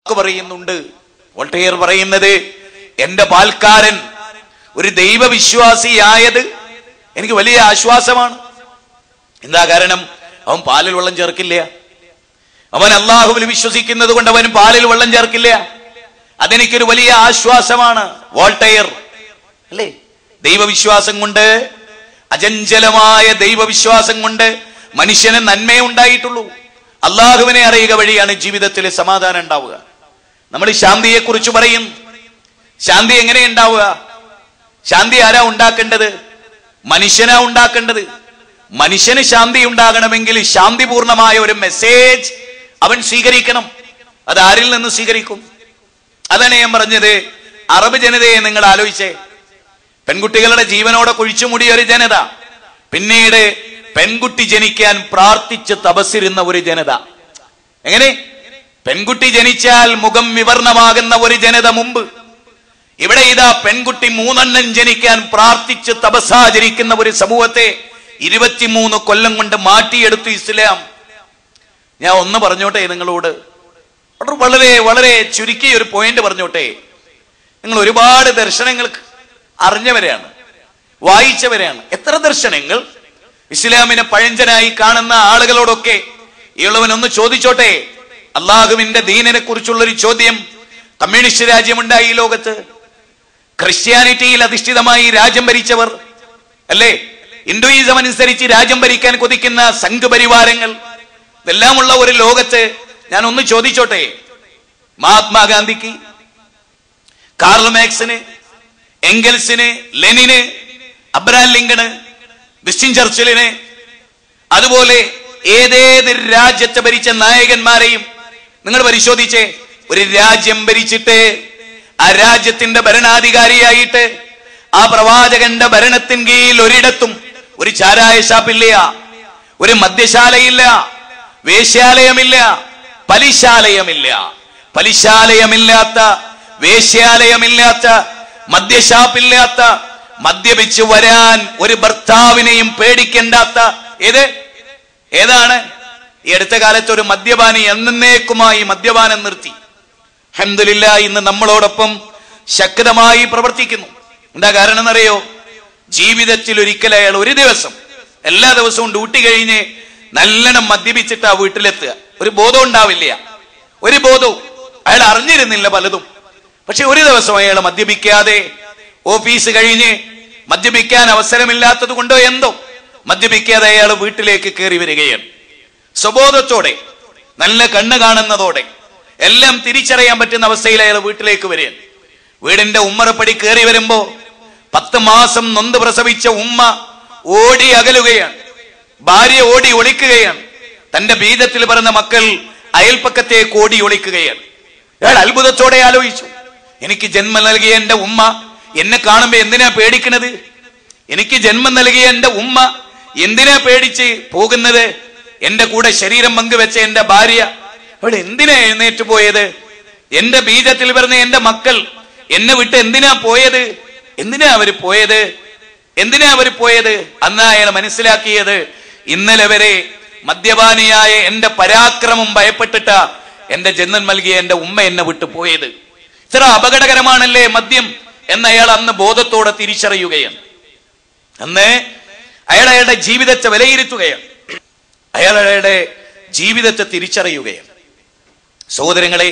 പറയുന്നുണ്ട് വോൾട്ടയർ പറയുന്നത് എന്റെ പാൽക്കാരൻ ഒരു ദൈവവിശ്വാസിയായത് എനിക്ക് വലിയ ആശ്വാസമാണ് എന്താ കാരണം അവൻ പാലിൽ വെള്ളം ചേർക്കില്ല അവൻ അള്ളാഹുവിൽ വിശ്വസിക്കുന്നത് കൊണ്ട് അവൻ പാലിൽ വെള്ളം ചേർക്കില്ല അതെനിക്കൊരു വലിയ ആശ്വാസമാണ് വോൾട്ടയർ അല്ലേ ദൈവവിശ്വാസം കൊണ്ട് അചഞ്ചലമായ ദൈവവിശ്വാസം കൊണ്ട് മനുഷ്യന് നന്മയെ ഉണ്ടായിട്ടുള്ളൂ അള്ളാഹുവിനെ അറിയുക വഴിയാണ് ജീവിതത്തിൽ സമാധാനം ഉണ്ടാവുക നമ്മൾ ശാന്തിയെ കുറിച്ച് പറയും ശാന്തി എങ്ങനെ ഉണ്ടാവുക ശാന്തി ആരാ ഉണ്ടാക്കേണ്ടത് മനുഷ്യനാ ഉണ്ടാക്കേണ്ടത് മനുഷ്യന് ശാന്തി ഉണ്ടാകണമെങ്കിൽ ശാന്തിപൂർണമായ ഒരു മെസ്സേജ് അവൻ സ്വീകരിക്കണം അത് ആരിൽ നിന്ന് സ്വീകരിക്കും അതാണ് ഞാൻ പറഞ്ഞത് അറബ് ജനതയെ നിങ്ങൾ ആലോചിച്ചേ പെൺകുട്ടികളുടെ ജീവനോടെ കുഴിച്ചുമൂടിയ ഒരു ജനത പിന്നീട് പെൺകുട്ടി ജനിക്കാൻ പ്രാർത്ഥിച്ച് തപസ്സിരുന്ന ഒരു ജനത എങ്ങനെ പെൺകുട്ടി ജനിച്ചാൽ മുഖം വിവർണമാകുന്ന ഒരു ജനത മുമ്പ് ഇവിടെ ഇതാ പെൺകുട്ടി മൂന്നെണ്ണം ജനിക്കാൻ പ്രാർത്ഥിച്ച് തപസ്സാചരിക്കുന്ന ഒരു സമൂഹത്തെ ഇരുപത്തിമൂന്ന് കൊല്ലം കൊണ്ട് മാറ്റിയെടുത്തു ഇസ്ലാം ഞാൻ ഒന്ന് പറഞ്ഞോട്ടെ നിങ്ങളോട് വളരെ വളരെ വളരെ ചുരുക്കിയ ഒരു പോയിന്റ് പറഞ്ഞോട്ടെ നിങ്ങൾ ഒരുപാട് ദർശനങ്ങൾ അറിഞ്ഞവരാണ് വായിച്ചവരാണ് എത്ര ദർശനങ്ങൾ ഇസ്ലാമിനെ പഴഞ്ചനായി കാണുന്ന ആളുകളോടൊക്കെ ഈളവൻ ഒന്ന് ചോദിച്ചോട്ടെ അള്ളാഹുവിന്റെ ദീനിനെ കുറിച്ചുള്ള ഒരു ചോദ്യം കമ്മ്യൂണിസ്റ്റ് രാജ്യമുണ്ടായി ഈ ലോകത്ത് ക്രിസ്ത്യാനിറ്റിയിൽ അധിഷ്ഠിതമായി രാജ്യം ഭരിച്ചവർ അല്ലേ ഹിന്ദുയിസം അനുസരിച്ച് രാജ്യം ഭരിക്കാൻ കൊതിക്കുന്ന സംഘപരിവാരങ്ങൾ ഇതെല്ലാമുള്ള ഒരു ലോകത്ത് ഞാൻ ഒന്ന് ചോദിച്ചോട്ടെ മഹാത്മാഗാന്ധിക്ക് കാർൽ മാക്സിന് എംഗൽസിന് ലെനിന് അബ്രഹാം ലിങ്കണ് വിസ്റ്റിൻ ചർച്ചിലിന് അതുപോലെ ഏതേത് രാജ്യത്തെ ഭരിച്ച നായകന്മാരെയും നിങ്ങൾ പരിശോധിച്ചേ ഒരു രാജ്യം ഭരിച്ചിട്ട് ആ രാജ്യത്തിന്റെ ഭരണാധികാരിയായിട്ട് ആ പ്രവാചകന്റെ ഭരണത്തിൻ കീഴിൽ ഒരിടത്തും ഒരു ചാരായ ഷാപ്പില്ല ഒരു മദ്യശാലയില്ല വേശ്യാലയമില്ല പലിശാലയമില്ല പലിശാലയമില്ലാത്ത വേശ്യാലയമില്ലാത്ത മദ്യഷാപ്പില്ലാത്ത മദ്യപിച്ച് വരാൻ ഒരു ഭർത്താവിനെയും പേടിക്കേണ്ടാത്ത ഏത് ഏതാണ് ഈ അടുത്ത കാലത്ത് ഒരു മദ്യപാനി എന്നേക്കുമായി മദ്യപാനം നിർത്തി അഹമ്മദില്ല ഇന്ന് നമ്മളോടൊപ്പം ശക്തമായി പ്രവർത്തിക്കുന്നു എന്താ കാരണം എന്നറിയോ ജീവിതത്തിൽ ഒരിക്കൽ അയാൾ ഒരു ദിവസം എല്ലാ ദിവസവും ഡ്യൂട്ടി കഴിഞ്ഞ് നല്ലോണം മദ്യപിച്ചിട്ടാ വീട്ടിലെത്തുക ഒരു ബോധം ഉണ്ടാവില്ല ഒരു ബോധവും അയാൾ അറിഞ്ഞിരുന്നില്ല പലതും പക്ഷെ ഒരു ദിവസം അയാൾ മദ്യപിക്കാതെ ഓഫീസ് കഴിഞ്ഞ് മദ്യപിക്കാൻ അവസരമില്ലാത്തത് കൊണ്ടോ എന്തോ മദ്യപിക്കാതെ അയാൾ വീട്ടിലേക്ക് കയറി വരികയാണ് സ്വബോധത്തോടെ നല്ല കണ്ണ് കാണുന്നതോടെ എല്ലാം തിരിച്ചറിയാൻ പറ്റുന്ന അവസ്ഥയിൽ അയാൾ വീട്ടിലേക്ക് വരികയാണ് വീടിന്റെ ഉമ്മറപ്പടി കയറി വരുമ്പോ പത്ത് മാസം നൊന്ത് പ്രസവിച്ച ഉമ്മ ഓടി അകലുകയാണ് ഭാര്യ ഓടി ഒളിക്കുകയാണ് തന്റെ ബീജത്തിൽ പറഞ്ഞ മക്കൾ അയൽപ്പക്കത്തേക്ക് ഓടി ഒളിക്കുകയാണ് അയാൾ അത്ഭുതത്തോടെ ആലോചിച്ചു എനിക്ക് ജന്മം നൽകിയ എന്റെ ഉമ്മ എന്നെ കാണുമ്പോ എന്തിനാ പേടിക്കണത് എനിക്ക് ജന്മം നൽകിയ എന്റെ ഉമ്മ എന്തിനാ പേടിച്ച് പോകുന്നത് എന്റെ കൂടെ ശരീരം പങ്കുവെച്ച എന്റെ ഭാര്യ അവൾ എന്തിനാ എഴുന്നേറ്റ് പോയത് എന്റെ ബീജത്തിൽ പറഞ്ഞ എന്റെ മക്കൾ എന്നെ വിട്ട് എന്തിനാ പോയത് എന്തിനാ അവര് പോയത് എന്തിനാ അവര് പോയത് അന്ന് അയാൾ മനസ്സിലാക്കിയത് ഇന്നലെ വരെ മദ്യപാനിയായ എന്റെ പരാക്രമം ഭയപ്പെട്ടിട്ട എന്റെ ജന്മം നൽകിയ എന്റെ ഉമ്മ എന്നെ വിട്ടു പോയത് ഇത്ര അപകടകരമാണല്ലേ മദ്യം എന്ന് അയാൾ അന്ന് ബോധത്തോടെ തിരിച്ചറിയുകയാണ് അന്ന് അയാൾ അയാളുടെ ജീവിതത്തെ വിലയിരുത്തുകയാണ് അയാൾ അയാളുടെ ജീവിതത്തെ തിരിച്ചറിയുകയാണ് സഹോദരങ്ങളെ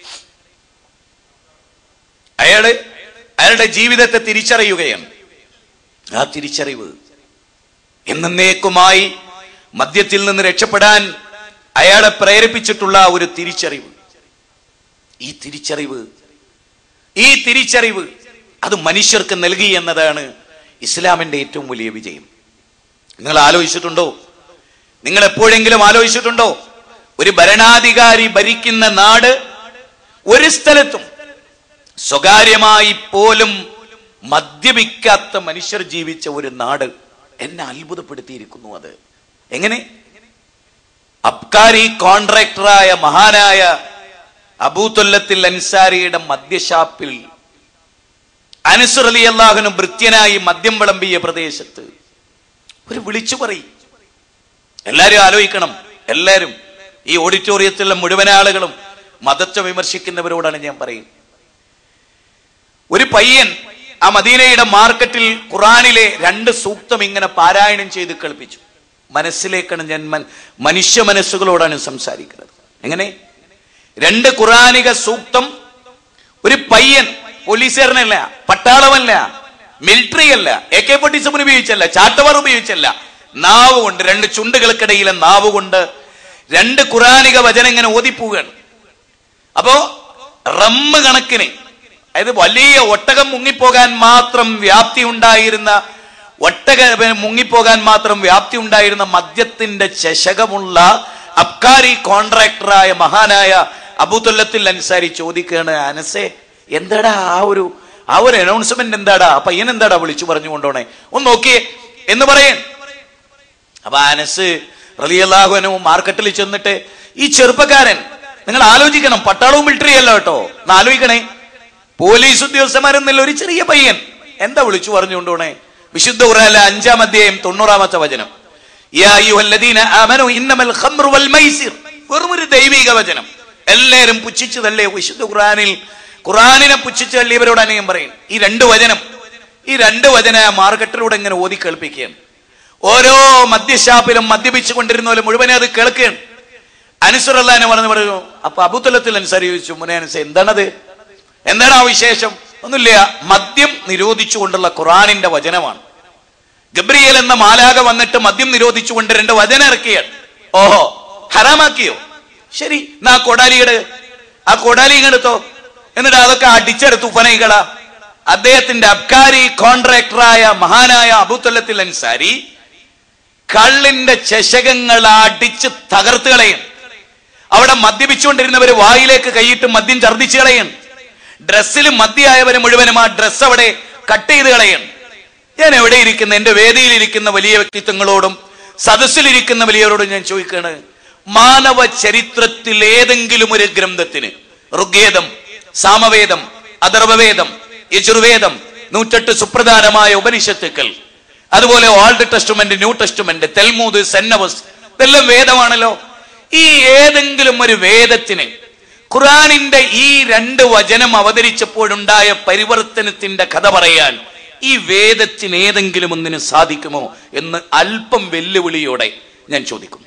അയാള് അയാളുടെ ജീവിതത്തെ തിരിച്ചറിയുകയാണ് ആ തിരിച്ചറിവ് എന്നേക്കുമായി മദ്യത്തിൽ നിന്ന് രക്ഷപ്പെടാൻ അയാളെ പ്രേരിപ്പിച്ചിട്ടുള്ള ഒരു തിരിച്ചറിവ് ഈ തിരിച്ചറിവ് ഈ തിരിച്ചറിവ് അത് മനുഷ്യർക്ക് നൽകി എന്നതാണ് ഇസ്ലാമിന്റെ ഏറ്റവും വലിയ വിജയം നിങ്ങൾ ആലോചിച്ചിട്ടുണ്ടോ നിങ്ങൾ എപ്പോഴെങ്കിലും ആലോചിച്ചിട്ടുണ്ടോ ഒരു ഭരണാധികാരി ഭരിക്കുന്ന നാട് ഒരു സ്ഥലത്തും സ്വകാര്യമായി പോലും മദ്യപിക്കാത്ത മനുഷ്യർ ജീവിച്ച ഒരു നാട് എന്നെ അത്ഭുതപ്പെടുത്തിയിരിക്കുന്നു അത് എങ്ങനെ അബ്കാരി കോൺട്രാക്ടറായ മഹാനായ അബൂതൊല്ലത്തിൽ അൻസാരിയുടെ മദ്യഷാപ്പിൽ അനസുർ അലി അള്ളാഹുന് ഭൃത്യനായി മദ്യം വിളമ്പിയ പ്രദേശത്ത് ഒരു വിളിച്ചു പറയും എല്ലാരും ആലോചിക്കണം എല്ലാരും ഈ ഓഡിറ്റോറിയത്തിലുള്ള മുഴുവൻ ആളുകളും മതത്തെ വിമർശിക്കുന്നവരോടാണ് ഞാൻ പറയുന്നത് ഒരു പയ്യൻ ആ മദീനയുടെ മാർക്കറ്റിൽ ഖുറാനിലെ രണ്ട് സൂക്തം ഇങ്ങനെ പാരായണം ചെയ്ത് കേൾപ്പിച്ചു മനസ്സിലേക്കാണ് ഞാൻ മൻ- മനുഷ്യ മനസ്സുകളോടാണ് സംസാരിക്കുന്നത് എങ്ങനെ രണ്ട് ഖുറാനിക സൂക്തം ഒരു പയ്യൻ പോലീസുകാരനല്ല പട്ടാളമല്ല മിലിറ്ററി അല്ല എ കെ ഫോർട്ടി സെവൻ ഉപയോഗിച്ചല്ല ചാട്ടവാർ ഉപയോഗിച്ചല്ല നാവ് കൊണ്ട് രണ്ട് ചുണ്ടുകൾക്കിടയിലെ നാവ് കൊണ്ട് രണ്ട് ഖുറാനിക വചനം ഇങ്ങനെ ഓതിപ്പോവുകയാണ് അപ്പോ റമ്മ് കണക്കിന് അതായത് വലിയ ഒട്ടകം മുങ്ങിപ്പോകാൻ മാത്രം വ്യാപ്തി ഉണ്ടായിരുന്ന ഒട്ടക മുങ്ങിപ്പോകാൻ മാത്രം വ്യാപ്തി ഉണ്ടായിരുന്ന മദ്യത്തിന്റെ ചഷകമുള്ള അബ്കാരി കോൺട്രാക്ടറായ മഹാനായ അബൂതുല്ലത്തിൽ അൻസാരി ചോദിക്കുകയാണ് അനസേ എന്താടാ ആ ഒരു ആ ഒരു അനൗൺസ്മെന്റ് എന്താടാ ആ പയ്യൻ എന്താടാ വിളിച്ചു പറഞ്ഞു കൊണ്ടോണേ ഒന്ന് നോക്കിയേ എന്ന് പറയേ അപ്പൊ അനസ് റലിയല്ലാഹുവിനു മാർക്കറ്റിൽ ചെന്നിട്ട് ഈ ചെറുപ്പക്കാരൻ നിങ്ങൾ ആലോചിക്കണം പട്ടാളവും മിലിറ്ററി അല്ല കേട്ടോ ഒന്ന് ആലോചിക്കണേ പോലീസ് ഉദ്യോഗസ്ഥന്മാരെന്നല്ല ഒരു ചെറിയ പയ്യൻ എന്താ വിളിച്ചു പറഞ്ഞുകൊണ്ടോണേ വിശുദ്ധ ഖുറാനിലെ അഞ്ചാം അധ്യായം തൊണ്ണൂറാമത്തെ വചനം യാ അയ്യുഹല്ലദീന ആമനു ഇന്നമൽ ഖംറു വൽ മൈസിർ വെറും ഒരു ദൈവിക വചനം എല്ലാവരും പുച്ഛിച്ചു തള്ളേ വിശുദ്ധ ഖുറാനിൽ ഖുറാനിനെ പുച്ഛിച്ചു തള്ളിയവരോടാണ് ഞാൻ പറയും ഈ രണ്ട് വചനം ഈ രണ്ട് വചന മാർക്കറ്റിലൂടെ ഇങ്ങനെ ഓതി കേൾപ്പിക്കുകയാണ് ഓരോ മദ്യഷാപ്പിലും മദ്യപിച്ചു കൊണ്ടിരുന്നവരും മുഴുവനെ അത് കേൾക്കുകയാണ് അനുസറല്ലാനെ പറഞ്ഞു പറഞ്ഞു അപ്പൊ അബുത്തലത്തിൽ അനുസരി ചോദിച്ചു മുനെ അനുസ എന്താണത് എന്താണ് ആ വിശേഷം ഒന്നുമില്ല മദ്യം നിരോധിച്ചുകൊണ്ടുള്ള ഖുറാനിന്റെ വചനമാണ് ഗബ്രിയേൽ എന്ന മാലാക വന്നിട്ട് മദ്യം നിരോധിച്ചുകൊണ്ട് രണ്ട് വചനം ഇറക്കിയാണ് ഓഹോ ഹറാമാക്കിയോ ശരി എന്നാ കൊടാലിയുടെ ആ കൊടാലി എടുത്തോ എന്നിട്ട് അതൊക്കെ അടിച്ചെടുത്തു ഉഫനൈകള അദ്ദേഹത്തിന്റെ അബ്കാരി കോൺട്രാക്ടറായ മഹാനായ അബുത്തല്ലത്തിൽ അൻസാരി കള്ളിന്റെ ചഷകങ്ങൾ അടിച്ച് തകർത്ത് കളയും അവിടെ മദ്യപിച്ചുകൊണ്ടിരുന്നവര് വായിലേക്ക് കൈയിട്ട് മദ്യം ഛർദ്ദിച്ചു കളയും ഡ്രസ്സിൽ മദ്യമായവര് മുഴുവനും ആ ഡ്രസ്സ് അവിടെ കട്ട് ചെയ്ത് കളയും ഞാൻ എവിടെ ഇരിക്കുന്ന എന്റെ വേദിയിൽ ഇരിക്കുന്ന വലിയ വ്യക്തിത്വങ്ങളോടും സദസ്സിലിരിക്കുന്ന വലിയവരോടും ഞാൻ ചോദിക്കുകയാണ് മാനവ ചരിത്രത്തിൽ ഏതെങ്കിലും ഒരു ഗ്രന്ഥത്തിന് ഋഗ്വേദം സാമവേദം അഥർവവേദം യജുർവേദം നൂറ്റെട്ട് സുപ്രധാനമായ ഉപനിഷത്തുക്കൾ അതുപോലെ old testament new testament Talmud സെന്നവസ് ഇതെല്ലാം വേദമാണല്ലോ ഈ ഏതെങ്കിലും ഒരു വേദത്തിന് ഖുറാനിന്റെ ഈ രണ്ട് വചനം അവതരിച്ചപ്പോഴുണ്ടായ പരിവർത്തനത്തിന്റെ കഥ പറയാൻ ഈ വേദത്തിന് ഏതെങ്കിലും ഒന്നിന് സാധിക്കുമോ എന്ന് അല്പം വെല്ലുവിളിയോടെ ഞാൻ ചോദിക്കുന്നു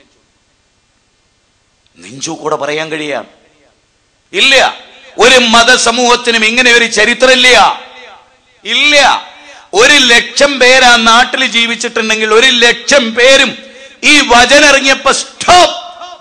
നെഞ്ചു കൂടെ പറയാൻ കഴിയാം ഇല്ല ഒരു മതസമൂഹത്തിനും ഇങ്ങനെ ഒരു ചരിത്രമില്ല ഇല്ല ഒരു ലക്ഷം പേര് ആ നാട്ടിൽ ജീവിച്ചിട്ടുണ്ടെങ്കിൽ ഒരു ലക്ഷം പേരും ഈ വചനം ഇറങ്ങിയപ്പോ സ്റ്റോപ്പ്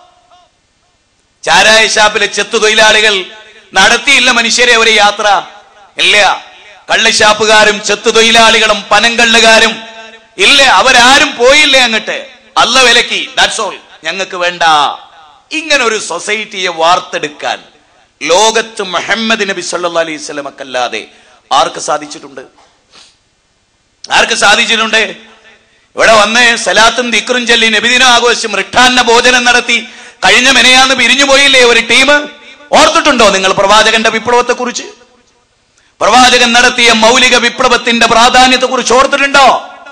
ചാരായ ഷാപ്പിലെ ചെത്തു തൊഴിലാളികൾ നടത്തിയില്ല മനുഷ്യരെ ഒരു യാത്ര ഇല്ല കള്ളുഷാപ്പുകാരും ചെത്തു തൊഴിലാളികളും പനങ്കള്ളുകാരും ഇല്ല അവരാരും പോയില്ല അങ്ങട്ട് അല്ല വിലക്കി ദാറ്റ്സ് ഓൾ ഞങ്ങൾക്ക് വേണ്ട ഇങ്ങനെ ഒരു സൊസൈറ്റിയെ വാർത്തെടുക്കാൻ ലോകത്ത് മുഹമ്മദ് നബി സല്ലാ അലൈഹി സ്വലമക്കല്ലാതെ ആർക്ക് സാധിച്ചിട്ടുണ്ട് ആർക്ക് സാധിച്ചിട്ടുണ്ട് ഇവിടെ വന്ന് സലാത്തും ദിക്റും ചൊല്ലി നബിദിനം ആഘോഷിച്ചും റിട്ടാന്ന ഭോജനം നടത്തി കഴിഞ്ഞ മെനയാന്ന് പിരിഞ്ഞു പോയില്ലേ ഒരു ടീം ഓർത്തിട്ടുണ്ടോ നിങ്ങൾ പ്രവാചകന്റെ വിപ്ലവത്തെ കുറിച്ച് പ്രവാചകൻ നടത്തിയ മൗലിക വിപ്ലവത്തിന്റെ പ്രാധാന്യത്തെ കുറിച്ച് ഓർത്തിട്ടുണ്ടോ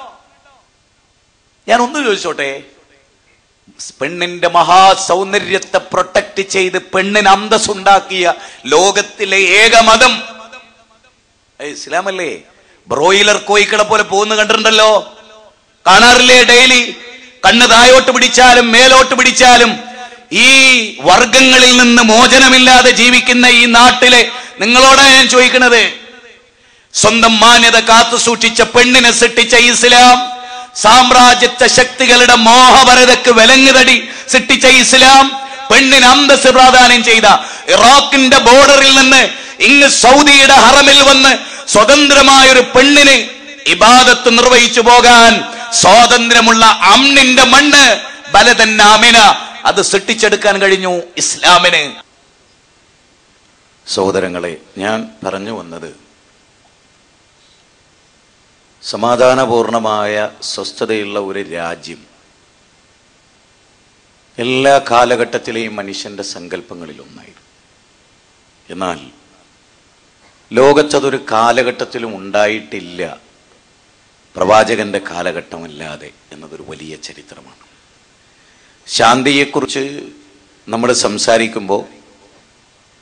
ഞാൻ ഒന്ന് ചോദിച്ചോട്ടെ പെണ്ണിന്റെ മഹാസൗന്ദര്യത്തെ പ്രൊട്ടക്ട് ചെയ്ത് പെണ്ണിന് അന്തസ്സുണ്ടാക്കിയ ലോകത്തിലെ ഏക മതം ഏയ് ഇസ്ലാമല്ലേ ബ്രോയിലർ കോയിക്കളെ പോലെ പോകുന്ന കണ്ടിട്ടുണ്ടല്ലോ കാണാറില്ലേ ഡെയിലി കണ്ണ് തായോട്ട് പിടിച്ചാലും മേലോട്ട് പിടിച്ചാലും ഈ വർഗങ്ങളിൽ നിന്ന് മോചനമില്ലാതെ ജീവിക്കുന്ന ഈ നാട്ടിലെ നിങ്ങളോടാണ് ഞാൻ ചോദിക്കുന്നത് സ്വന്തം മാന്യത കാത്തു സൂക്ഷിച്ച പെണ്ണിനെ സൃഷ്ടിച്ച ഇസ്ലാം സാമ്രാജ്യത്വ ശക്തികളുടെ മോഹപരതക്ക് വിലങ്ങുതടി സൃഷ്ടിച്ച ഇസ്ലാം പെണ്ണിന് അന്തസ് പ്രാധാന്യം ചെയ്ത ഇറാഖിന്റെ ബോർഡറിൽ നിന്ന് ഇങ്ങ് സൗദിയുടെ ഹറമിൽ വന്ന് സ്വതന്ത്രമായ ഒരു പെണ്ണിന് ഇബാദത്ത് നിർവഹിച്ചു പോകാൻ സ്വാതന്ത്ര്യമുള്ള അമ്നിന്റെ മണ്ണ് ബലതൻ അമിന അത് സൃഷ്ടിച്ചെടുക്കാൻ കഴിഞ്ഞു ഇസ്ലാമിന് സഹോദരങ്ങളെ ഞാൻ പറഞ്ഞു വന്നത് സമാധാനപൂർണമായ സ്വസ്ഥതയുള്ള ഒരു രാജ്യം എല്ലാ കാലഘട്ടത്തിലെയും മനുഷ്യന്റെ സങ്കല്പങ്ങളിൽ ഒന്നായിരുന്നു എന്നാൽ ലോകത്തതൊരു കാലഘട്ടത്തിലും ഉണ്ടായിട്ടില്ല പ്രവാചകന്റെ കാലഘട്ടമല്ലാതെ എന്നതൊരു വലിയ ചരിത്രമാണ് ശാന്തിയെക്കുറിച്ച് നമ്മൾ സംസാരിക്കുമ്പോൾ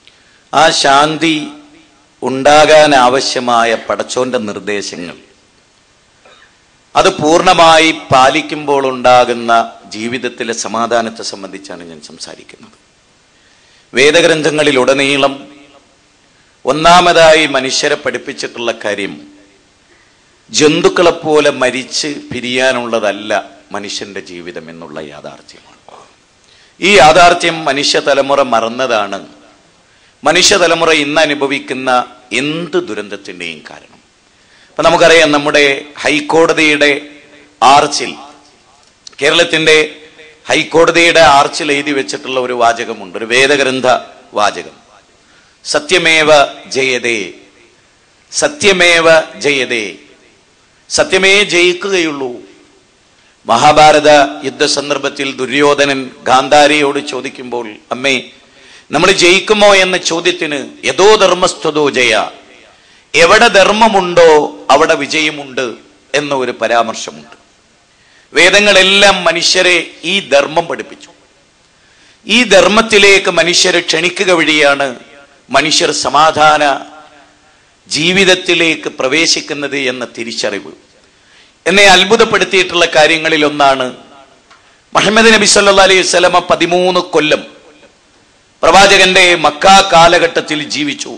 ആ ശാന്തി ഉണ്ടാകാൻ ആവശ്യമായ പടച്ചോന്റെ നിർദ്ദേശങ്ങൾ അത് പൂർണ്ണമായി പാലിക്കുമ്പോൾ ഉണ്ടാകുന്ന ജീവിതത്തിലെ സമാധാനത്തെ സംബന്ധിച്ചാണ് ഞാൻ സംസാരിക്കുന്നത് വേദഗ്രന്ഥങ്ങളിലുടനീളം ഒന്നാമതായി മനുഷ്യരെ പഠിപ്പിച്ചിട്ടുള്ള കാര്യം ജന്തുക്കളെപ്പോലെ മരിച്ച് പിരിയാനുള്ളതല്ല മനുഷ്യന്റെ ജീവിതം എന്നുള്ള യാഥാർത്ഥ്യമാണ് ഈ യാഥാർത്ഥ്യം മനുഷ്യ തലമുറ മറന്നതാണ് മനുഷ്യ തലമുറ ഇന്ന് അനുഭവിക്കുന്ന എന്ത് ദുരന്തത്തിന്റെയും കാരണം അപ്പൊ നമുക്കറിയാം നമ്മുടെ ഹൈക്കോടതിയുടെ ആർച്ചിൽ കേരളത്തിന്റെ ഹൈക്കോടതിയുടെ ആർച്ചിൽ എഴുതി വെച്ചിട്ടുള്ള ഒരു വാചകമുണ്ട് ഒരു വേദഗ്രന്ഥ വാചകം സത്യമേവ ജയതേ സത്യമേവ ജയതേ സത്യമേ ജയിക്കുകയുള്ളൂ മഹാഭാരത യുദ്ധ സന്ദർഭത്തിൽ ദുര്യോധനൻ ഗാന്ധാരിയോട് ചോദിക്കുമ്പോൾ അമ്മേ നമ്മൾ ജയിക്കുമോ എന്ന ചോദ്യത്തിന് യഥോ ധർമ്മസ്തുതോ ജയ എവിടെ ധർമ്മമുണ്ടോ അവിടെ വിജയമുണ്ട് എന്ന ഒരു പരാമർശമുണ്ട് വേദങ്ങളെല്ലാം മനുഷ്യരെ ഈ ധർമ്മം പഠിപ്പിച്ചു ഈ ധർമ്മത്തിലേക്ക് മനുഷ്യരെ ക്ഷണിക്കുക വഴിയാണ് മനുഷ്യർ സമാധാന ജീവിതത്തിലേക്ക് പ്രവേശിക്കുന്നത് എന്ന തിരിച്ചറിവ് എന്നെ അത്ഭുതപ്പെടുത്തിയിട്ടുള്ള കാര്യങ്ങളിൽ ഒന്നാണ് മുഹമ്മദ് നബി സല്ലാ അലൈഹി സ്വലമ പതിമൂന്ന് കൊല്ലം പ്രവാചകന്റെ മക്ക കാലഘട്ടത്തിൽ ജീവിച്ചു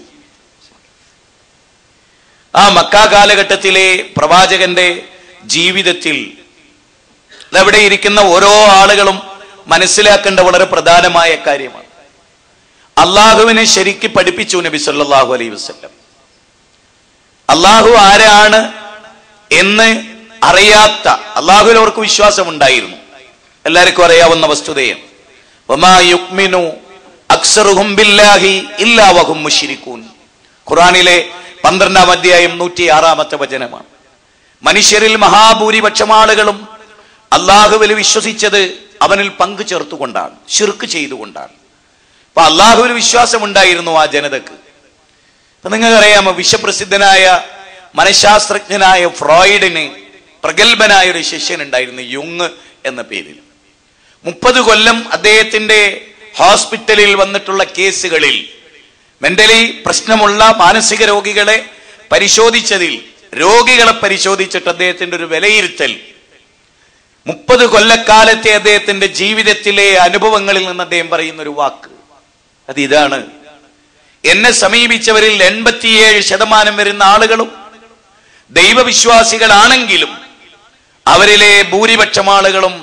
ആ മക്ക കാലഘട്ടത്തിലെ പ്രവാചകന്റെ ജീവിതത്തിൽ അവിടെ ഇരിക്കുന്ന ഓരോ ആളുകളും മനസ്സിലാക്കേണ്ട വളരെ പ്രധാനമായ കാര്യമാണ് അള്ളാഹുവിനെ ശരിക്ക് പഠിപ്പിച്ചു നബി സല്ലാഹു അലൈഹി വസ്ല്ലം അള്ളാഹു ആരാണ് എന്ന് അറിയാത്ത അള്ളാഹുവിൽ അവർക്ക് വിശ്വാസം ഉണ്ടായിരുന്നു എല്ലാവർക്കും അറിയാവുന്ന വസ്തുതയാണ് വമാ യുക്മിനു അക്സറുഹും ബില്ലാഹി ഇല്ലാ വഹും മുശ്രിക്കൂൻ ഖുറാനിലെ പന്ത്രണ്ടാം അധ്യായം നൂറ്റി ആറാമത്തെ വചനമാണ് മനുഷ്യരിൽ മഹാഭൂരിപക്ഷം ആളുകളും അള്ളാഹുവിൽ വിശ്വസിച്ചത് അവനിൽ പങ്കു ചേർത്തുകൊണ്ടാണ് ഷിർക്ക് ചെയ്തുകൊണ്ടാണ് അപ്പൊ അള്ളാഹുവിൽ വിശ്വാസം ഉണ്ടായിരുന്നു ആ ജനതക്ക് അപ്പൊ നിങ്ങൾക്കറിയാമോ വിശ്വപ്രസിദ്ധനായ മനഃശാസ്ത്രജ്ഞനായ ഫ്രോയിഡിന് പ്രഗത്ഭനായ ഒരു ശിഷ്യൻ ഉണ്ടായിരുന്നു യുങ് എന്ന പേരിൽ മുപ്പത് കൊല്ലം അദ്ദേഹത്തിന്റെ ഹോസ്പിറ്റലിൽ വന്നിട്ടുള്ള കേസുകളിൽ മെന്റലി പ്രശ്നമുള്ള മാനസിക രോഗികളെ പരിശോധിച്ചതിൽ രോഗികളെ പരിശോധിച്ചിട്ട് അദ്ദേഹത്തിന്റെ ഒരു വിലയിരുത്തൽ മുപ്പത് കൊല്ലക്കാലത്തെ അദ്ദേഹത്തിന്റെ ജീവിതത്തിലെ അനുഭവങ്ങളിൽ നിന്ന് അദ്ദേഹം പറയുന്ന ഒരു വാക്ക് അത് ഇതാണ് എന്നെ സമീപിച്ചവരിൽ എൺപത്തിയേഴ് ശതമാനം വരുന്ന ആളുകളും ദൈവവിശ്വാസികളാണെങ്കിലും അവരിലെ ഭൂരിപക്ഷം ആളുകളും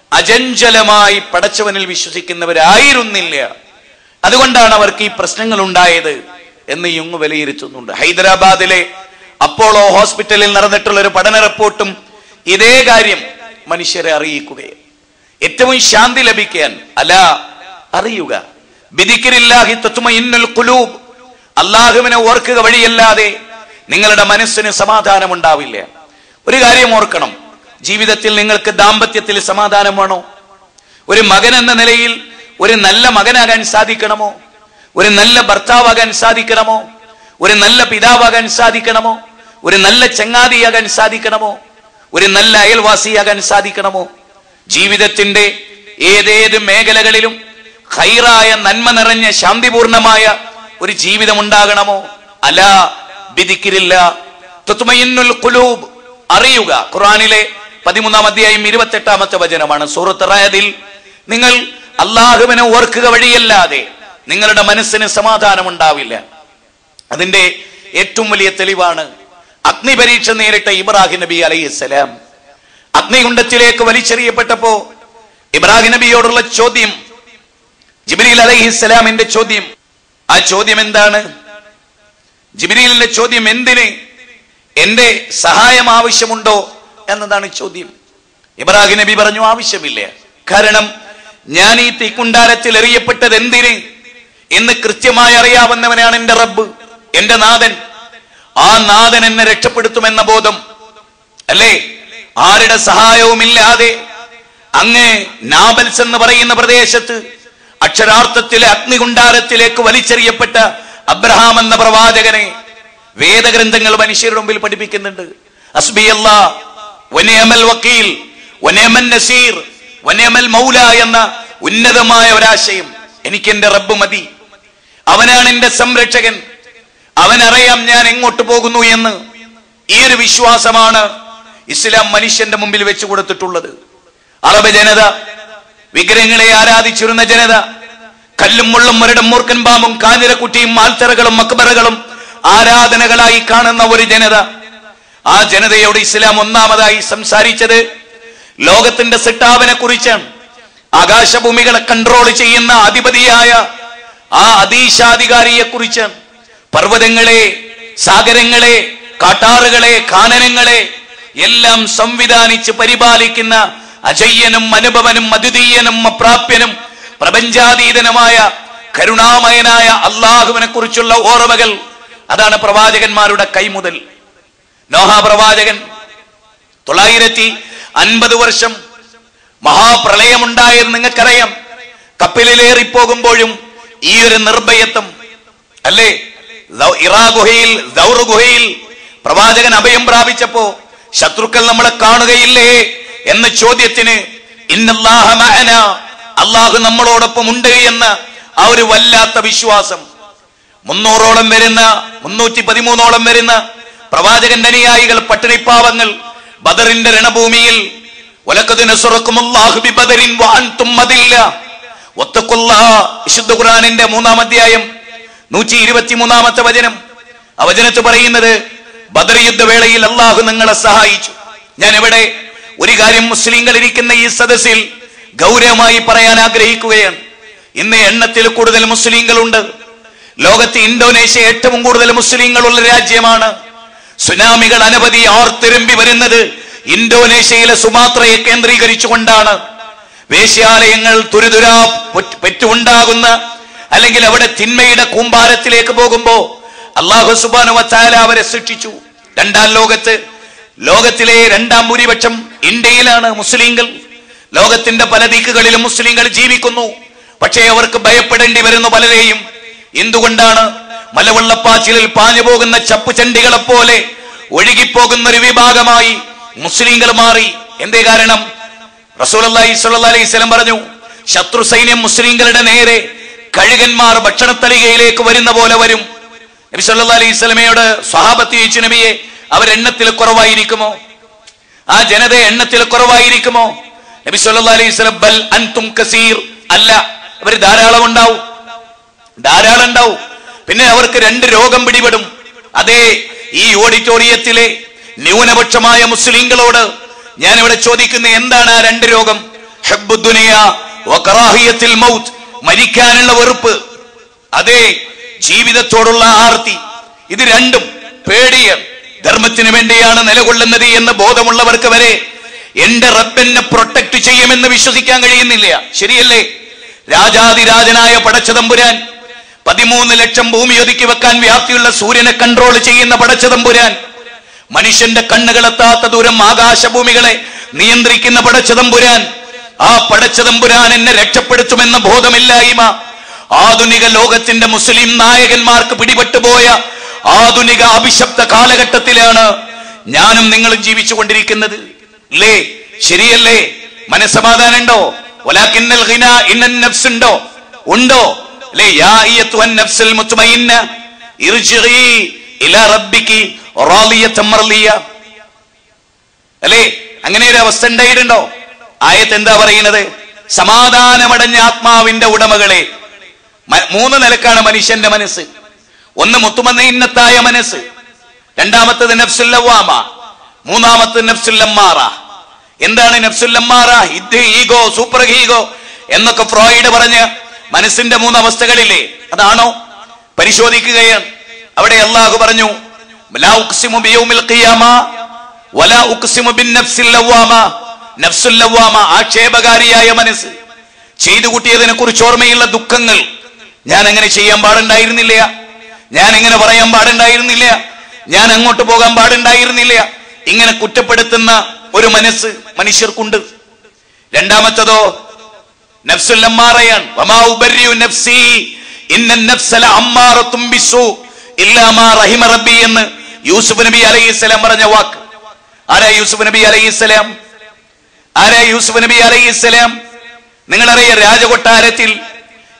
അജഞ്ചലമായി പടച്ചവനിൽ വിശ്വസിക്കുന്നവരായിരുന്നില്ല അതുകൊണ്ടാണ് അവർക്ക് ഈ പ്രശ്നങ്ങൾ ഉണ്ടായത് എന്ന് യുങ് വിലയിരുത്തുന്നുണ്ട് ഹൈദരാബാദിലെ അപ്പോളോ ഹോസ്പിറ്റലിൽ നടന്നിട്ടുള്ള ഒരു പഠന റിപ്പോർട്ടും ഇതേ കാര്യം മനുഷ്യരെ അറിയിക്കുകയും ഏറ്റവും ശാന്തി ലഭിക്കാൻ അല അറിയുക ബിദിക്കരില്ലാഹി തത്തുമഇന്നുൽ ഖുലൂബ് അള്ളാഹുവിനെ ഓർക്കുക വഴിയല്ലാതെ നിങ്ങളുടെ മനസ്സിന് സമാധാനം ഉണ്ടാവില്ല ഒരു കാര്യം ഓർക്കണം ജീവിതത്തിൽ നിങ്ങൾക്ക് ദാമ്പത്യത്തിൽ സമാധാനം വേണോ ഒരു മകൻ എന്ന നിലയിൽ ഒരു നല്ല മകനാകാൻ സാധിക്കണമോ ഒരു നല്ല ഭർത്താവാകാൻ സാധിക്കണമോ ഒരു നല്ല പിതാവാകാൻ സാധിക്കണമോ ഒരു നല്ല ചങ്ങാതിയാകാൻ സാധിക്കണമോ ഒരു നല്ല അയൽവാസിയാകാൻ സാധിക്കണമോ ജീവിതത്തിന്റെ ഏതേത് മേഖലകളിലും ഹൈറായ നന്മ നിറഞ്ഞ ശാന്തിപൂർണമായ ഒരു ജീവിതം ഉണ്ടാകണമോ അല ബിദിക്കിരില്ല തുത്മയിന്നുൽ ഖുലൂബ് അറിയുക ഖുറാനിലെ പതിമൂന്നാം അധ്യായം ഇരുപത്തെട്ടാമത്തെ വചനമാണ് സൂറത്ത് റായതിൽ നിങ്ങൾ അള്ളാഹുവിനെ ഓർക്കുക വഴിയല്ലാതെ നിങ്ങളുടെ മനസ്സിന് സമാധാനം ഉണ്ടാവില്ല അതിന്റെ ഏറ്റവും വലിയ തെളിവാണ് അഗ്നിപരീക്ഷ നേരിട്ട ഇബ്രാഹിം നബി അലൈഹിസ്സലാം അഗ്നികുണ്ഡത്തിലേക്ക് വലിച്ചെറിയപ്പെട്ടപ്പോ ഇബ്രാഹിം നബിയോടുള്ള ചോദ്യം ജിബ്രീൽ അലൈഹിസ്സലാമിന്റെ ചോദ്യം ആ ചോദ്യം എന്താണ് ജിബ്രീലിന്റെ ചോദ്യം എന്തിന് എന്റെ സഹായം ആവശ്യമുണ്ടോ എന്നതാണ് ചോദ്യം ഇബ്രാഹിം നബി പറഞ്ഞു ആവശ്യമില്ല കാരണം ഞാൻ ഈ തീക്കുണ്ടാരത്തിൽ എറിയപ്പെട്ടത് എന്തിന് എന്ന് കൃത്യമായി അറിയാവുന്നവനാണ് എന്റെ റബ്ബ് എന്റെ നാഥൻ ആ നാഥൻ എന്നെ രക്ഷപ്പെടുത്തുമെന്ന ബോധം അല്ലേ ആരുടെ സഹായവുമില്ലാതെ അങ്ങ് നാബൽസ് എന്ന് പറയുന്ന പ്രദേശത്ത് അക്ഷരാർത്ഥത്തിലെ അഗ്നികുണ്ടാരത്തിലേക്ക് വലിച്ചെറിയപ്പെട്ട അബ്രഹാം എന്ന പ്രവാചകനെ വേദഗ്രന്ഥങ്ങൾ മനുഷ്യരുടെ മുമ്പിൽ പഠിപ്പിക്കുന്നുണ്ട് അസ്ബി അല്ലാ വനേമൽ വക്കീൽ വനേമൻ നസീർ വനേമൽ മൗല എന്ന ഉന്നതമായ ഒരാശയം എനിക്ക് എന്റെ റബ്ബ് മതി അവനാണ് എന്റെ സംരക്ഷകൻ അവനറിയാം ഞാൻ എങ്ങോട്ട് പോകുന്നു എന്ന് ഈ ഒരു വിശ്വാസമാണ് ഇസ്ലാം മനുഷ്യന്റെ മുമ്പിൽ വെച്ചു കൊടുത്തിട്ടുള്ളത് അറബ് ജനത വിഗ്രഹങ്ങളെ ആരാധിച്ചിരുന്ന ജനത കല്ലും മുള്ളും മുരടും മൂർക്കൻ പാമ്പും കാഞ്ഞിരക്കുട്ടിയും മാൽത്തറകളും മക്ബറകളും ആരാധനകളായി കാണുന്ന ഒരു ജനത ആ ജനതയോട് ഇസ്ലാം ഒന്നാമതായി സംസാരിച്ചത് ലോകത്തിന്റെ സിട്ടാവിനെ കുറിച്ചാണ് ആകാശഭൂമികളെ കൺട്രോൾ ചെയ്യുന്ന അധിപതിയായ ആ അതീശാധികാരിയെ കുറിച്ചാണ് പർവ്വതങ്ങളെ സാഗരങ്ങളെ കാട്ടാറുകളെ കാനനങ്ങളെ എല്ലാം സംവിധാനിച്ച് പരിപാലിക്കുന്ന അജയ്യനും അനുഭവനും അദ്വിതീയനും അപ്രാപ്യനും പ്രപഞ്ചാതീതനുമായ കരുണാമയനായ അള്ളാഹുവിനെ കുറിച്ചുള്ള ഓർമ്മകൾ അതാണ് പ്രവാചകന്മാരുടെ കൈമുതൽ നോഹ പ്രവാചകൻ തൊള്ളായിരത്തി അൻപത് വർഷം മഹാപ്രളയമുണ്ടായെന്ന് നിങ്ങൾക്കറിയാം കപ്പലിലേറി പോകുമ്പോഴും ഈ ഒരു നിർഭയത്വം അല്ലേ ദൗ- ഇറാ ഗുഹയിൽ ദൗർ ഗുഹയിൽ പ്രവാചകൻ അഭയം പ്രാപിച്ചപ്പോ ശത്രുക്കൾ നമ്മളെ കാണുകയില്ലേ എന്ന ചോദ്യത്തിന് ഇന്നല്ലാഹ മഅന അള്ളാഹു നമ്മളോടൊപ്പം ഉണ്ട് എന്ന ആ ഒരു വല്ലാത്ത വിശ്വാസം മുന്നൂറോളം വരുന്ന മുന്നൂറ്റി പതിമൂന്നോളം വരുന്ന പ്രവാചകന്റെ അനുയായികൾ പട്ടിണിപ്പാവങ്ങൾ ബദറിന്റെ രണഭൂമിയിൽ ഒലക്കത് നസുറക്കുമുല്ലാഹു ബിബദരിൻ വഅൻതും മദില്ല ഒത്തക്കൊല്ലാ വിശുദ്ധ ഖുർആനിന്റെ മൂന്നാം അധ്യായം നൂറ്റി ഇരുപത്തി മൂന്നാമത്തെ വചനം ആ വചനത്ത് പറയുന്നത് ബദർ യുദ്ധവേളയിൽ അള്ളാഹു നിങ്ങളെ സഹായിച്ചു ഞാൻ ഇവിടെ ഒരു കാര്യം മുസ്ലിങ്ങൾ ഇരിക്കുന്ന ഈ സദസ്സിൽ ഗൗരവമായി പറയാൻ ആഗ്രഹിക്കുകയാണ് ഇന്ന് എണ്ണത്തിൽ കൂടുതൽ മുസ്ലിങ്ങളുണ്ട് ലോകത്ത് ഇന്തോനേഷ്യ ഏറ്റവും കൂടുതൽ മുസ്ലിങ്ങളുള്ള രാജ്യമാണ് സുനാമികൾ അനവധി ആർത്തിരമ്പി വരുന്നത് ഇന്തോനേഷ്യയിലെ സുമാത്രയെ കേന്ദ്രീകരിച്ചുകൊണ്ടാണ് വേശ്യാലയങ്ങൾ തുരുതുരാ പൊറ്റ് പെറ്റുണ്ടാകുന്ന അല്ലെങ്കിൽ അവിടെ തിന്മയുടെ കൂമ്പാരത്തിലേക്ക് പോകുമ്പോ അള്ളാഹു സുബാനു വച്ചാല അവരെ സൃഷ്ടിച്ചു രണ്ടാം ലോകത്ത് ലോകത്തിലെ രണ്ടാം ഭൂരിപക്ഷം ഇന്ത്യയിലാണ് മുസ്ലിങ്ങൾ ലോകത്തിന്റെ പല ദിക്കുകളിലും മുസ്ലിങ്ങൾ ജീവിക്കുന്നു പക്ഷേ അവർക്ക് ഭയപ്പെടേണ്ടി വരുന്നു പലരെയും എന്തുകൊണ്ടാണ് മലവെള്ളപ്പാച്ചിലിൽ പാഞ്ഞു പോകുന്ന ചപ്പുചണ്ടികളെ പോലെ ഒഴുകിപ്പോകുന്ന ഒരു വിഭാഗമായി മുസ്ലിങ്ങൾ മാറി എന്തേ കാരണം റസൂലി അലൈഹി സ്വലം പറഞ്ഞു ശത്രു സൈന്യം മുസ്ലിങ്ങളുടെ നേരെ കഴുകന്മാർ ഭക്ഷണത്തലികയിലേക്ക് വരുന്ന പോലെ വരും നബി സല്ലാ അലൈഹി സ്വലമയോട് സ്വഹാബത്ത് ചോദിച്ചു നബിയെ അവരെണ്ണത്തിൽ കുറവായിരിക്കുമോ ആ ജനത എണ്ണത്തിൽ കുറവായിരിക്കുമോ നബി സല്ലാ അലൈഹി സ്വലം ബൽ അൻതും കസീർ അല്ല അവർ ധാരാളം ഉണ്ടാവും ധാരാളം ഉണ്ടാവും പിന്നെ അവർക്ക് രണ്ട് രോഗം പിടിപെടും അതേ ഈ ഓഡിറ്റോറിയത്തിലെ ന്യൂനപക്ഷമായ മുസ്ലിങ്ങളോട് ഞാൻ ഇവിടെ ചോദിക്കുന്ന എന്താണ് ആ രണ്ട് രോഗം ഹബ്ബുദ്ദുനിയ വകറാഹിയത്തിൽ മൗത്ത് മരിക്കാനുള്ള വെറുപ്പ് അതേ ജീവിതത്തോടുള്ള ആർത്തി ഇത് രണ്ടും പേടിയ ധർമ്മത്തിന് വേണ്ടിയാണ് നിലകൊള്ളുന്നത് എന്ന് ബോധമുള്ളവർക്ക് വരെ എന്റെ റബ്ബെന്നെ പ്രൊട്ടക്ട് ചെയ്യുമെന്ന് വിശ്വസിക്കാൻ കഴിയുന്നില്ല ശരിയല്ലേ രാജാതിരാജനായ പടച്ചതമ്പുരാൻ പതിമൂന്ന് ലക്ഷം ഭൂമി ഒതുക്കി വെക്കാൻ വ്യാപ്തിയുള്ള സൂര്യനെ കൺട്രോൾ ചെയ്യുന്ന പടച്ചതമ്പുരാൻ മനുഷ്യന്റെ കണ്ണുകളെത്താത്ത ദൂരം ആകാശഭൂമികളെ നിയന്ത്രിക്കുന്ന പടച്ചതമ്പുരാൻ ആ പടച്ചതമ്പുരാൻ എന്നെ രക്ഷപ്പെടുത്തുമെന്ന ബോധമില്ലായ്മ ആധുനിക ലോകത്തിന്റെ മുസ്ലിം നായകന്മാർക്ക് പിടിപെട്ടുപോയ ആധുനിക അഭിശബ്ദ കാലഘട്ടത്തിലാണ് ഞാനും നിങ്ങളും ജീവിച്ചുകൊണ്ടിരിക്കുന്നത് അല്ലേ ശരിയല്ലേ മനസ്സമാധാനം ഉണ്ടോ ഒലാക്കിന്നൽ ഹിന ഇന്നൻ നഫ്സ് ഉണ്ടോ ഉണ്ടോ അല്ലേ യാ അയ്യത്തുഹൻ നഫ്സുൽ മുത്മയിന്ന ഇർജിഇ ഇലാ റബ്ബികി റാളിയത്തൻ മർളിയ അല്ലേ അങ്ങനെ ഒരു അവസ്ഥ ഉണ്ടായിട്ടുണ്ടോ ആയത്ത് എന്താ പറയുന്നത് സമാധാനമടഞ്ഞ ആത്മാവിന്റെ ഉടമകളെ മ- മൂന്ന് നിലക്കാണ് മനുഷ്യന്റെ മനസ്സ് ഒന്ന് മുത്തുമന്നയിന്നത്തായ മനസ്സ് രണ്ടാമത്തത് നഫ്സുല്ലവാമ മൂന്നാമത്തത് നഫ്സുല്ലമ്മാറ എന്താണ് നഫ്സുല്ലമ്മാറ ഇത് ഈഗോ സൂപ്പർ ഈഗോ എന്നൊക്കെ ഫ്രോയിഡ് പറഞ്ഞ് മനസ്സിന്റെ മൂന്ന് അവസ്ഥകളില്ലേ അതാണോ പരിശോധിക്കുകയാണ് അവിടെ അള്ളാഹു പറഞ്ഞു ലാ ഉഖ്സിമു ബിയൗമിൽ ഖിയാമ വലാ ഉഖ്സിമു ബിന്നഫ്സിൽ ലവ്വാമ നഫ്സുൽ ലവ്വാമ ആക്ഷേപകാരിയായ മനസ്സ് ചെയ്തു കൂട്ടിയതിനെ കുറിച്ച് ഓർമ്മയുള്ള ദുഃഖങ്ങൾ ഞാൻ അങ്ങനെ ചെയ്യാൻ പാടുണ്ടായിരുന്നില്ല ഞാൻ ഇങ്ങനെ പറയാൻ പാടുണ്ടായിരുന്നില്ല ഞാൻ അങ്ങോട്ട് പോകാൻ പാടുണ്ടായിരുന്നില്ല ഇങ്ങനെ കുറ്റപ്പെടുത്തുന്ന ഒരു മനസ്സ് മനുഷ്യർക്കുണ്ട് രണ്ടാമത്തതോ നഫ്സുൽ അമ്മാറയാണ് വമാ ഉബരിയു നഫ്സി ഇന്ന നഫ്സല അമ്മാറത്തും ബിസു ഇല്ലാ മാ റഹിമ റബ്ബി എന്ന് യൂസുഫ് നബി അലൈഹിസ്സലാം പറഞ്ഞ വാക്ക് ആരാ യൂസുഫ് നബി അലൈഹിസ്സലാം ആരാ യൂസുഫ് നബി അലൈഹിസ്സലാം നിങ്ങളറിയ രാജകൊട്ടാരത്തിൽ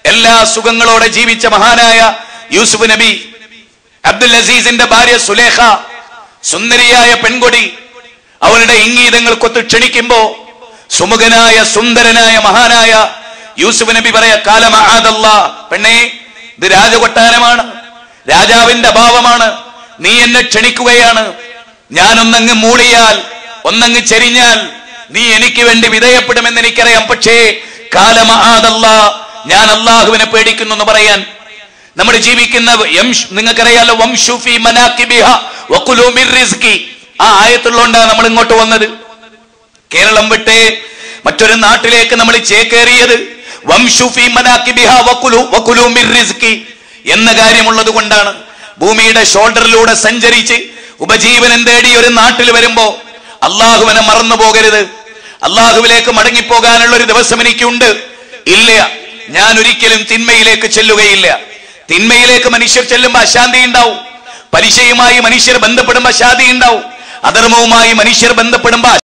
എല്ലാ സുഖങ്ങളോടെ ജീവിച്ച മഹാനായ യൂസുഫ് നബി അബ്ദുൽ അസീസിന്റെ ഭാര്യ സുലേഖ സുന്ദരിയായ പെൺകൊടി അവളുടെ ഇംഗീതങ്ങൾക്കൊത്ത് ക്ഷണിക്കുമ്പോ സുമുഖനായ സുന്ദരനായ മഹാനായ യൂസുഫ് നബി പറയാ കാലമഹാദല്ല പെണ്ണേ ഇത് രാജകൊട്ടാരമാണ് രാജാവിന്റെ അഭാവമാണ് നീ എന്നെ ക്ഷണിക്കുകയാണ് ഞാനൊന്നങ്ങ് മൂളിയാൽ ഒന്നങ്ങ് ചെരിഞ്ഞാൽ നീ എനിക്ക് വേണ്ടി വിധേയപ്പെടുമെന്ന് എനിക്കറിയാം പക്ഷേ കാലമഹാദല്ല ഞാൻ അള്ളാഹുവിനെ പേടിക്കുന്നു എന്ന് പറയാൻ നമ്മൾ ജീവിക്കുന്ന യംഷ്- നിങ്ങൾക്കറിയാലോ വംശുഫി മനാക്കിബിഹ വകുലു മിർ റിസ്കി ആ ആയത്തുള്ളതുകൊണ്ടാണ് നമ്മൾ ഇങ്ങോട്ട് വന്നത് കേരളം വിട്ട് മറ്റൊരു നാട്ടിലേക്ക് നമ്മൾ ചേക്കേറിയത് വംശുഫി മനാക്കിബിഹ വകുലു വകുലു മിർ റിസ്കി എന്ന കാര്യമുള്ളത് കൊണ്ടാണ് ഭൂമിയുടെ ഷോൾഡറിലൂടെ സഞ്ചരിച്ച് ഉപജീവനം തേടി ഒരു നാട്ടിൽ വരുമ്പോ അള്ളാഹുവിനെ മറന്നു പോകരുത് അള്ളാഹുവിലേക്ക് മടങ്ങിപ്പോകാനുള്ള ഒരു ദിവസം എനിക്കുണ്ട് ഇല്ല ഞാൻ ഒരിക്കലും തിന്മയിലേക്ക് ചെല്ലുകയില്ല തിന്മയിലേക്ക് മനുഷ്യർ ചെല്ലുമ്പോൾ അശാന്തി ഉണ്ടാവും പലിശയുമായി മനുഷ്യർ ബന്ധപ്പെടുമ്പോൾ അശാന്തി ഉണ്ടാവും അധർമ്മവുമായി മനുഷ്യർ ബന്ധപ്പെടുമ്പോൾ